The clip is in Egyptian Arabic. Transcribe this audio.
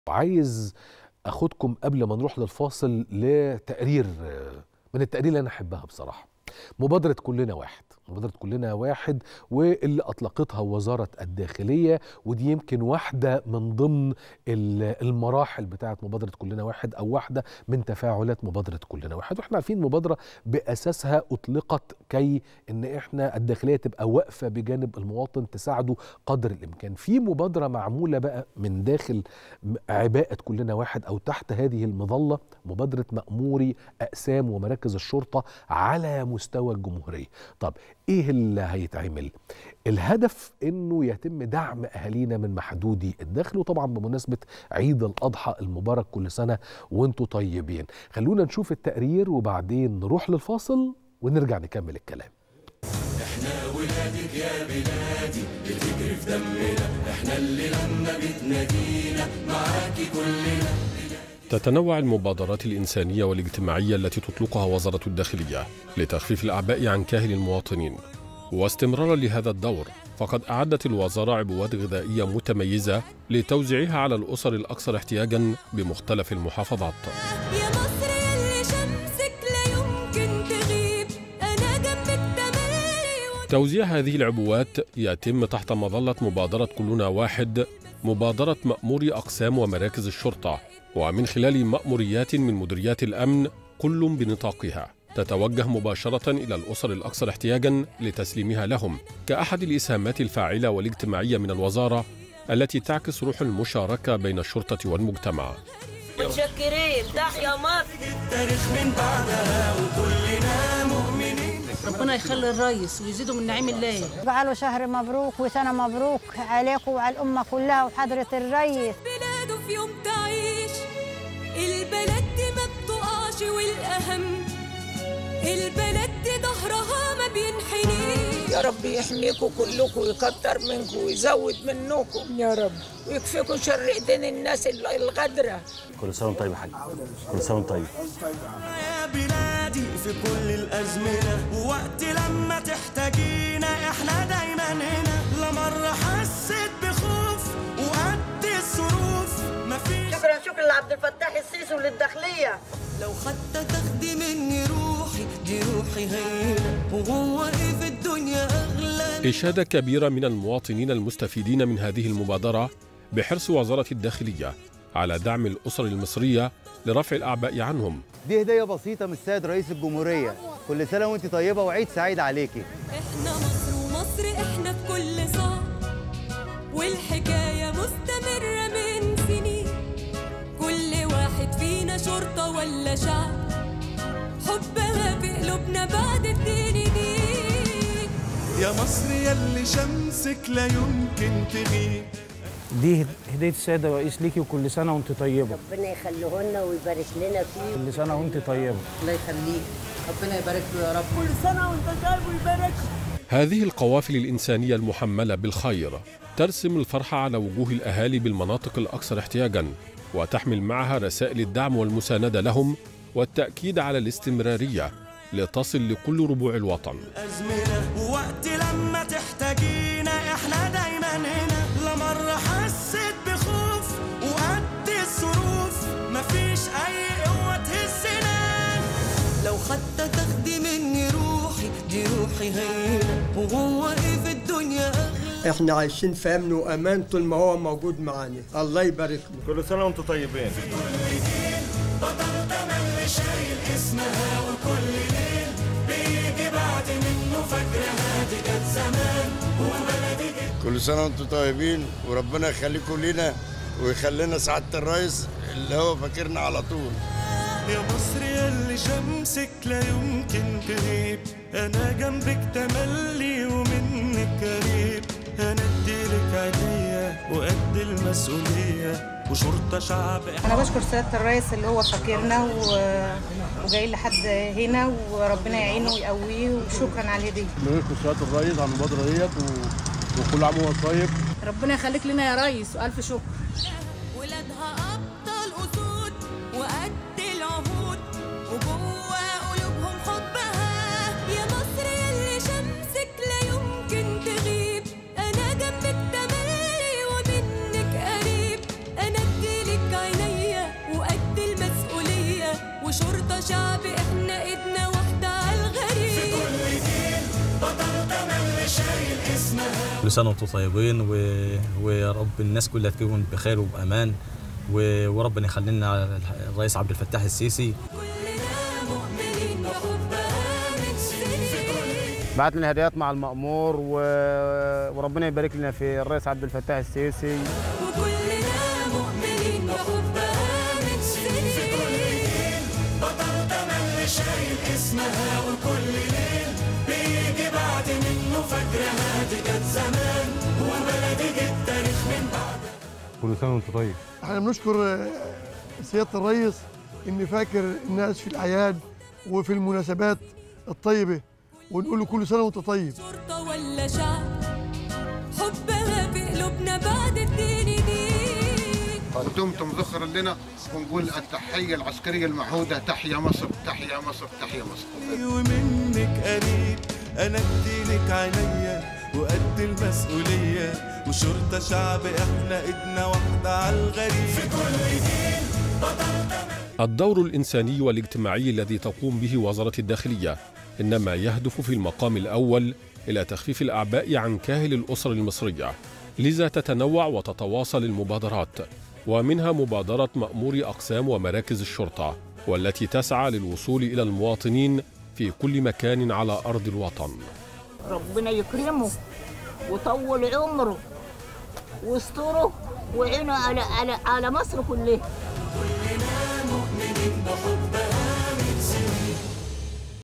وعايز اخدكم قبل ما نروح للفاصل لتقرير آه، من التقارير اللي انا احبها بصراحه مبادره كلنا واحد مبادره كلنا واحد واللي اطلقتها وزاره الداخليه ودي يمكن واحده من ضمن ال- المراحل بتاعه مبادره كلنا واحد او واحده من تفاعلات مبادره كلنا واحد واحنا عارفين مبادره باساسها اطلقت كي ان احنا الداخليه تبقى واقفه بجانب المواطن تساعده قدر الامكان في مبادره معموله بقى من داخل م- عباءه كلنا واحد او تحت هذه المظله مبادره ماموري اقسام ومراكز الشرطه على مستوى الجمهوريه طب ايه اللي هيتعمل الهدف انه يتم دعم اهالينا من محدودي الدخل وطبعا بمناسبه عيد الاضحى المبارك كل سنه وانتم طيبين خلونا نشوف التقرير وبعدين نروح للفاصل ونرجع نكمل الكلام تتنوع المبادرات الإنسانية والاجتماعية التي تطلقها وزارة الداخلية لتخفيف الأعباء عن كاهل المواطنين واستمرارا لهذا الدور فقد أعدت الوزارة عبوات غذائية متميزة لتوزيعها على الأسر الأكثر احتياجا بمختلف المحافظات يا مصر يلي شمسك لا يمكن تغيب انا جنبك تملي توزيع هذه العبوات يتم تحت مظلة مبادرة كلنا واحد مبادرة مأموري أقسام ومراكز الشرطة ومن خلال مأموريات من مديريات الأمن كل بنطاقها تتوجه مباشرة إلى الأسر الأكثر احتياجا لتسليمها لهم كأحد الإسهامات الفاعلة والاجتماعية من الوزارة التي تعكس روح المشاركة بين الشرطة والمجتمع متشكرين تحيا مصر ربنا يخلي الريس ويزيده من نعيم الله اجعله شهر مبروك وسنة مبروك عليكم وعلى الأمة كلها وحضرة الريس بلاده في يوم تعيش البلد دي ما بتقعش والاهم البلد دي ظهرها ما بينحنيش يا رب يحميكم كلكم ويكتر منكم ويزود منكم يا رب ويكفيكم شر ايدين الناس الغدره كل سنه وانت طيب يا حاج كل سنه وانت طيب يا بلادي في كل الأزمنة ووقت لما تحتاجينا احنا دايما هنا لا مرة حسيت بخوف وقد الظروف مفيش شكرا شكرا لعبد الفتاح السيسي وللداخليه لو حتى تاخدي مني روحي دي روحي هينة وهو ايه في الدنيا أغلى إشادة كبيرة من المواطنين المستفيدين من هذه المبادرة بحرص وزارة الداخلية على دعم الأسر المصرية لرفع الأعباء عنهم دي هدية بسيطة من السيد رئيس الجمهورية كل سنة وانت طيبة وعيد سعيد عليكي احنا مصر ومصر احنا في كل صعب والحكاية مستمرة من سنين كل واحد فينا شرطة ولا شعب حبها في قلوبنا بعد الدين دي يا مصر يلي شمسك لا يمكن تغيب دي هدية السيد الرئيس ليكي وكل سنة وانت طيبة ربنا يخليه لنا ويبارك لنا فيه كل سنة وانت طيبة الله يخليك ربنا يبارك له يا رب كل سنه وانت طيب ويبارك هذه القوافل الإنسانية المحملة بالخير ترسم الفرحة على وجوه الأهالي بالمناطق الأكثر احتياجا وتحمل معها رسائل الدعم والمساندة لهم والتأكيد على الاستمرارية لتصل لكل ربوع الوطن أزمنة ووقت لما تحتاجينا احنا دايما هنا لا مرة حسيت بخوف وقد الظروف مفيش أي قوة تهزنا لو حتى تاخدي مني روحي دي روحي هينة وهو ايه في الدنيا أغلى احنا عايشين في امن وامان طول ما هو موجود معانا الله يبارك له كل سنه وانتم طيبين كل سنة وانتم طيبين وربنا يخليكم لينا ويخلينا سعادة الرئيس اللي هو فاكرنا على طول يا مصر يلي شمسك لا يمكن تغيب انا جنبك تملي ومنك قريب انا اديلك عينيا وقد المسؤوليه وشرطه شعب انا بشكر سياده الرئيس اللي هو فاكرنا و... وجاي لحد هنا وربنا يعينه ويقويه وشكرا على الهديه بنشكر سياده الرئيس على المبادره ديت و... وكل عام وهو طيب ربنا يخليك لنا يا ريس والف شكر ولادها أبطال أسود وقد العهود وجوه قلوبهم حبها يا مصر يلي شمسك لا يمكن تغيب أنا جنبك تملي ومنك قريب أنا أديلك كل سنه وانتم طيبين و... ويا رب الناس كلها تكون بخير وبامان و... وربنا يخلي لنا الرئيس عبد الفتاح السيسي مؤمنين بحبها من سنين بعت لنا هدايات مع المأمور و... وربنا يبارك لنا في الرئيس عبد الفتاح السيسي وكلنا مؤمنين بحبها من سنين بطل تملي شايل اسمها وكل ليل بيجي بعد منه فاكرها دي كانت زمان وبلدي جه التاريخ من بعد كل سنه وانت طيب احنا بنشكر آه، سياده الرئيس ان فاكر الناس في الاعياد وفي المناسبات الطيبه ونقول له كل سنه وانت طيب شرطة ولا شعب حبها في قلوبنا بعد الدين دين ودمتم ذخرا لنا ونقول التحيه العسكريه المعهوده تحيا مصر تحيا مصر تحيا مصر ومنك قريب انا اديلك عينيا وقد المسؤوليه وشرطه شعب احنا ايدنا واحده على الغريب في كل دين بطل الدور الإنساني والاجتماعي الذي تقوم به وزارة الداخلية إنما يهدف في المقام الأول إلى تخفيف الأعباء عن كاهل الأسر المصرية لذا تتنوع وتتواصل المبادرات ومنها مبادرة مأمور أقسام ومراكز الشرطة والتي تسعى للوصول إلى المواطنين في كل مكان على أرض الوطن ربنا يكرمه وطول عمره ويستره وعينه على على على مصر كلها مؤمنين بحب